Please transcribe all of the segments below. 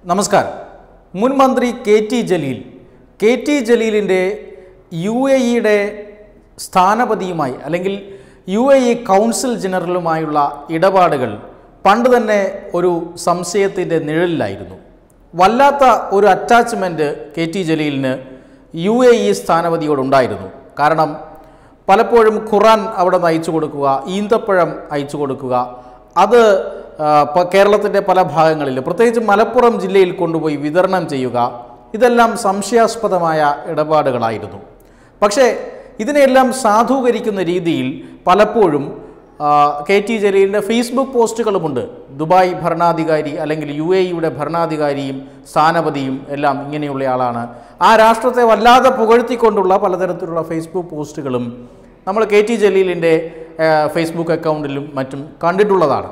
നമസ്കാരം മുൻ മന്ത്രി K T Jaleel K T ജലീലിൻ്റെ യു എ ഇയുടെ സ്ഥാനപതിയുമായി അല്ലെങ്കിൽ യു എ ഇ കൗൺസിൽ ജനറലുമായുള്ള ഇടപാടുകൾ പണ്ട് തന്നെ ഒരു സംശയത്തിൻ്റെ നിഴലിലായിരുന്നു വല്ലാത്ത ഒരു അറ്റാച്ച്മെൻറ്റ് കെ ടി ജലീലിന് യു എ ഇ സ്ഥാനപതിയോടുണ്ടായിരുന്നു കാരണം പലപ്പോഴും ഖുറാൻ അവിടെ നിന്ന് അയച്ചു കൊടുക്കുക ഈന്തപ്പഴം അയച്ചു കൊടുക്കുക അത് ആ, പ- കേരളത്തിൻ്റെ പല ഭാഗങ്ങളിൽ പ്രത്യേകിച്ച് മലപ്പുറം ജില്ലയിൽ കൊണ്ടുപോയി വിതരണം ചെയ്യുക ഇതെല്ലാം സംശയാസ്പദമായ ഇടപാടുകളായിരുന്നു പക്ഷേ ഇതിനെല്ലാം സാധൂകരിക്കുന്ന രീതിയിൽ പലപ്പോഴും ആ, കെ ടി ജലീലിൻ്റെ ഫേസ്ബുക്ക് പോസ്റ്റുകളുമുണ്ട് ദുബായ് ഭരണാധികാരി അല്ലെങ്കിൽ യു എ ഇയുടെ ഭരണാധികാരിയും സ്ഥാനപതിയും എല്ലാം ഇങ്ങനെയുള്ള ആളാണ് ആ രാഷ്ട്രത്തെ വല്ലാതെ പുകഴ്ത്തിക്കൊണ്ടുള്ള പലതരത്തിലുള്ള ഫേസ്ബുക്ക് പോസ്റ്റുകളും നമ്മൾ കെ ടി ജലീലിൻ്റെ ആ, ഫേസ്ബുക്ക് അക്കൗണ്ടിലും മറ്റും കണ്ടിട്ടുള്ളതാണ്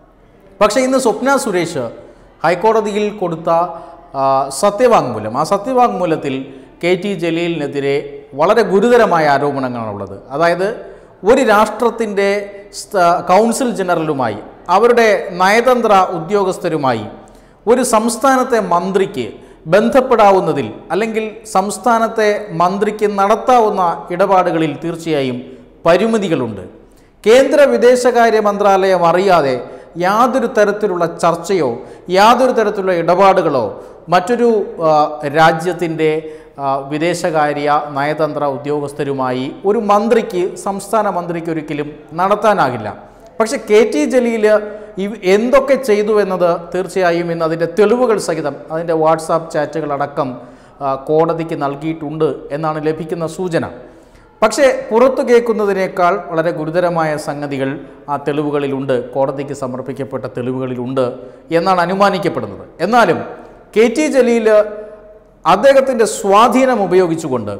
പക്ഷേ ഇന്ന് സ്വപ്ന സുരേഷ് ഹൈക്കോടതിയിൽ കൊടുത്ത ആ, സത്യവാങ്മൂലം ആ സത്യവാങ്മൂലത്തിൽ കെ ടി ജലീലിനെതിരെ വളരെ ഗുരുതരമായ ആരോപണങ്ങളാണുള്ളത് അതായത് ഒരു രാഷ്ട്രത്തിൻ്റെ സ്ഥ- കൗൺസിൽ ജനറലുമായി അവരുടെ നയതന്ത്ര ഉദ്യോഗസ്ഥരുമായി ഒരു സംസ്ഥാനത്തെ മന്ത്രിക്ക് ബന്ധപ്പെടാവുന്നതിൽ അല്ലെങ്കിൽ സംസ്ഥാനത്തെ മന്ത്രിക്ക് നടത്താവുന്ന ഇടപാടുകളിൽ തീർച്ചയായും പരിമിതികളുണ്ട് കേന്ദ്ര വിദേശകാര്യ മന്ത്രാലയം അറിയാതെ യാതൊരു തരത്തിലുള്ള ചർച്ചയോ യാതൊരു തരത്തിലുള്ള ഇടപാടുകളോ മറ്റൊരു ആ, രാജ്യത്തിൻ്റെ ആ, വിദേശകാര്യ നയതന്ത്ര ഉദ്യോഗസ്ഥരുമായി ഒരു മന്ത്രിക്ക് സംസ്ഥാന മന്ത്രിക്ക് ഒരിക്കലും നടത്താനാകില്ല പക്ഷെ കെ ടി ജലീൽ ഇവ എന്തൊക്കെ ചെയ്തു എന്നത് തീർച്ചയായും ഇന്ന് അതിൻ്റെ തെളിവുകൾ സഹിതം അതിൻ്റെ വാട്സാപ്പ് ചാറ്റുകളടക്കം ആ, കോടതിക്ക് നൽകിയിട്ടുണ്ട് എന്നാണ് ലഭിക്കുന്ന സൂചന പക്ഷേ പുറത്തു കേൾക്കുന്നതിനേക്കാൾ വളരെ ഗുരുതരമായ സംഗതികൾ ആ തെളിവുകളിലുണ്ട് കോടതിക്ക് സമർപ്പിക്കപ്പെട്ട തെളിവുകളിലുണ്ട് എന്നാണ് അനുമാനിക്കപ്പെടുന്നത് എന്നാലും കെ ടി ജലീൽ അദ്ദേഹത്തിൻ്റെ സ്വാധീനം ഉപയോഗിച്ചുകൊണ്ട്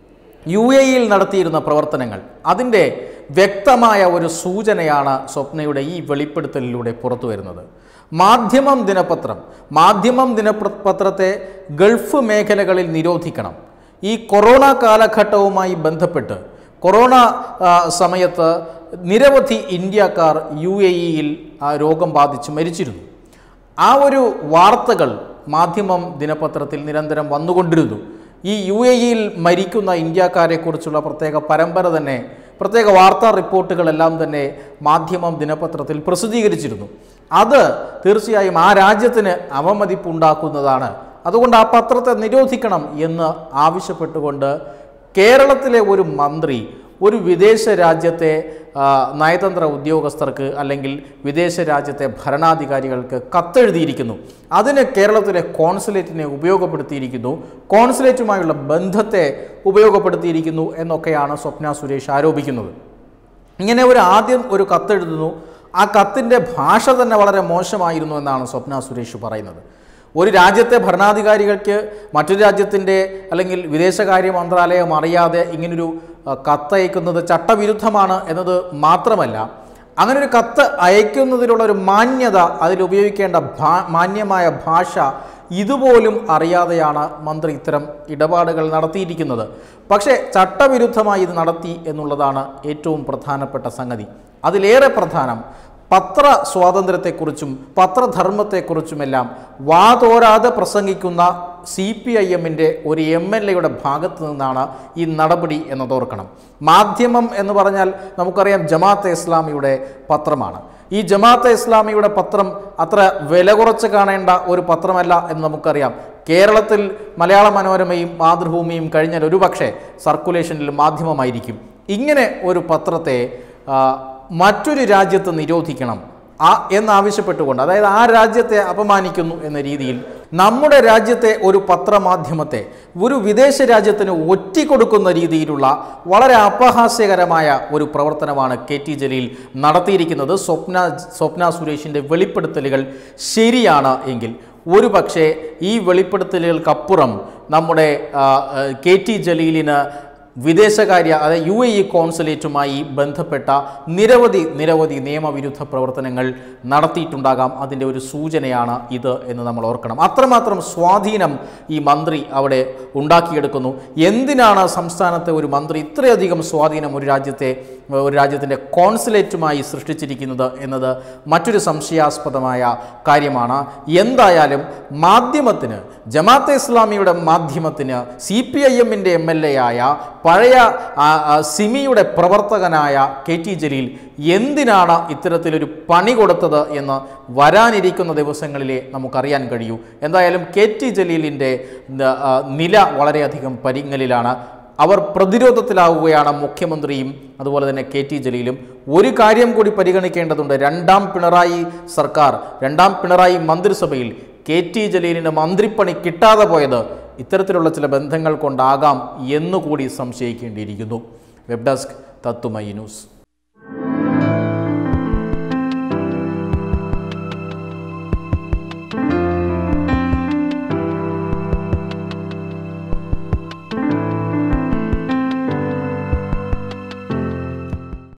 യു എ ഇയിൽ നടത്തിയിരുന്ന പ്രവർത്തനങ്ങൾ അതിൻ്റെ വ്യക്തമായ ഒരു സൂചനയാണ് സ്വപ്നയുടെ ഈ വെളിപ്പെടുത്തലിലൂടെ പുറത്തു വരുന്നത് മാധ്യമം ദിനപത്രം മാധ്യമം ദിനപത്രത്തെ ഗൾഫ് മേഖലകളിൽ നിരോധിക്കണം ഈ കൊറോണ കാലഘട്ടവുമായി ബന്ധപ്പെട്ട് കൊറോണ ആ, സമയത്ത് നിരവധി ഇന്ത്യക്കാർ യു എ ഇയിൽ ആ രോഗം ബാധിച്ച് മരിച്ചിരുന്നു ആ ഒരു വാർത്തകൾ മാധ്യമം ദിനപത്രത്തിൽ നിരന്തരം വന്നുകൊണ്ടിരുന്നു ഈ യു എ ഇയിൽ മരിക്കുന്ന ഇന്ത്യക്കാരെക്കുറിച്ചുള്ള പ്രത്യേക പരമ്പര തന്നെ പ്രത്യേക വാർത്താ റിപ്പോർട്ടുകളെല്ലാം തന്നെ മാധ്യമം ദിനപത്രത്തിൽ പ്രസിദ്ധീകരിച്ചിരുന്നു അത് തീർച്ചയായും ആ രാജ്യത്തിന് അവമതിപ്പുണ്ടാക്കുന്നതാണ് അതുകൊണ്ട് ആ പത്രത്തെ നിരോധിക്കണം എന്ന് ആവശ്യപ്പെട്ടുകൊണ്ട് കേരളത്തിലെ ഒരു മന്ത്രി ഒരു വിദേശ രാജ്യത്തെ ആ, നയതന്ത്ര ഉദ്യോഗസ്ഥർക്ക് അല്ലെങ്കിൽ വിദേശ രാജ്യത്തെ ഭരണാധികാരികൾക്ക് കത്തെഴുതിയിരിക്കുന്നു അതിന് കേരളത്തിലെ കോൺസുലേറ്റിനെ ഉപയോഗപ്പെടുത്തിയിരിക്കുന്നു കോൺസുലേറ്റുമായുള്ള ബന്ധത്തെ ഉപയോഗപ്പെടുത്തിയിരിക്കുന്നു എന്നൊക്കെയാണ് സ്വപ്ന സുരേഷ് ആരോപിക്കുന്നത് ഇങ്ങനെ ഒരു ആദ്യം ഒരു കത്തെഴുതുന്നു ആ കത്തിൻ്റെ ഭാഷ തന്നെ വളരെ മോശമായിരുന്നു എന്നാണ് സ്വപ്ന സുരേഷ് പറയുന്നത് ഒരു രാജ്യത്തെ ഭരണാധികാരികൾക്ക് മറ്റൊരു രാജ്യത്തിൻ്റെ അല്ലെങ്കിൽ വിദേശകാര്യ മന്ത്രാലയം അറിയാതെ ഇങ്ങനൊരു അഹ്, കത്തയക്കുന്നത് ചട്ടവിരുദ്ധമാണ് എന്നത് മാത്രമല്ല അങ്ങനെ ഒരു കത്ത് അയക്കുന്നതിലുള്ള ഒരു മാന്യത അതിൽ ഉപയോഗിക്കേണ്ട ഭാ മാന്യമായ ഭാഷ ഇതുപോലും അറിയാതെയാണ് മന്ത്രി ഇത്തരം ഇടപാടുകൾ നടത്തിയിരിക്കുന്നത് പക്ഷേ ചട്ടവിരുദ്ധമായി ഇത് നടത്തി എന്നുള്ളതാണ് ഏറ്റവും പ്രധാനപ്പെട്ട സംഗതി അതിലേറെ പ്രധാനം പത്ര സ്വാതന്ത്ര്യത്തെക്കുറിച്ചും പത്രധർമ്മത്തെക്കുറിച്ചുമെല്ലാം വാതോരാതെ പ്രസംഗിക്കുന്ന സി പി ഐ എമ്മിൻ്റെ ഒരു എം എൽ എയുടെ ഭാഗത്തു നിന്നാണ് ഈ നടപടി എന്നതോർക്കണം മാധ്യമം എന്ന് പറഞ്ഞാൽ നമുക്കറിയാം ജമാഅത്തെ ഇസ്ലാമിയുടെ പത്രമാണ് ഈ ജമാഅത്തെ ഇസ്ലാമിയുടെ പത്രം അത്ര വില കുറച്ച് കാണേണ്ട ഒരു പത്രമല്ല എന്ന് നമുക്കറിയാം കേരളത്തിൽ മലയാള മനോരമയും മാതൃഭൂമിയും കഴിഞ്ഞാൽ ഒരുപക്ഷെ സർക്കുലേഷനിൽ മാധ്യമമായിരിക്കും ഇങ്ങനെ ഒരു പത്രത്തെ ആ, മറ്റൊരു രാജ്യത്ത് നിരോധിക്കണം ആ എന്നാവശ്യപ്പെട്ടുകൊണ്ട് അതായത് ആ രാജ്യത്തെ അപമാനിക്കുന്നു എന്ന രീതിയിൽ നമ്മുടെ രാജ്യത്തെ ഒരു പത്രമാധ്യമത്തെ ഒരു വിദേശ രാജ്യത്തിന് ഒറ്റിക്കൊടുക്കുന്ന രീതിയിലുള്ള വളരെ അപഹാസ്യകരമായ ഒരു പ്രവർത്തനമാണ് കെ ടി ജലീൽ നടത്തിയിരിക്കുന്നത് സ്വപ്ന സ്വപ്ന സുരേഷിൻ്റെ വെളിപ്പെടുത്തലുകൾ ശരിയാണ് എങ്കിൽ ഒരു പക്ഷേ ഈ വെളിപ്പെടുത്തലുകൾക്കപ്പുറം നമ്മുടെ ആ, ആ, കെ ടി ജലീലിന് വിദേശകാര്യ അതായത് യു എ ഇ കോൺസുലേറ്റുമായി ബന്ധപ്പെട്ട നിരവധി നിരവധി നിയമവിരുദ്ധ പ്രവർത്തനങ്ങൾ നടത്തിയിട്ടുണ്ടാകാം അതിൻ്റെ ഒരു സൂചനയാണ് ഇത് എന്ന് നമ്മൾ ഓർക്കണം അത്രമാത്രം സ്വാധീനം ഈ മന്ത്രി അവിടെ ഉണ്ടാക്കിയെടുക്കുന്നു എന്തിനാണ് സംസ്ഥാനത്തെ ഒരു മന്ത്രി ഇത്രയധികം സ്വാധീനം ഒരു രാജ്യത്തെ ഒരു രാജ്യത്തിൻ്റെ കോൺസുലേറ്റുമായി സൃഷ്ടിച്ചിരിക്കുന്നത് എന്നത് മറ്റൊരു സംശയാസ്പദമായ കാര്യമാണ് എന്തായാലും മാധ്യമത്തിന് ജമാഅത്തെ ഇസ്ലാമിയുടെ മാധ്യമത്തിന് സി പി ഐ എമ്മിൻ്റെ എം എൽ എ ആയ പഴയ ആ, ആ, സിമിയുടെ പ്രവർത്തകനായ കെ ടി ജലീൽ എന്തിനാണ് ഇത്തരത്തിലൊരു പണി കൊടുത്തത് എന്ന് വരാനിരിക്കുന്ന ദിവസങ്ങളിലെ നമുക്കറിയാൻ കഴിയൂ എന്തായാലും കെ ടി ജലീലിൻ്റെ ആ, നില വളരെയധികം പരിങ്ങലിലാണ് അവർ പ്രതിരോധത്തിലാവുകയാണ് മുഖ്യമന്ത്രിയും അതുപോലെ തന്നെ കെ ടി ജലീലും ഒരു കാര്യം കൂടി പരിഗണിക്കേണ്ടതുണ്ട് രണ്ടാം പിണറായി സർക്കാർ രണ്ടാം പിണറായി മന്ത്രിസഭയിൽ കെ ടി ജലീലിന് മന്ത്രിപ്പണി കിട്ടാതെ പോയത് ഇത്തരത്തിലുള്ള ചില ബന്ധങ്ങൾ കൊണ്ടാകാം എന്നുകൂടി സംശയിക്കേണ്ടിയിരിക്കുന്നു വെബ് ഡെസ്ക് തത്തുമൈ ന്യൂസ്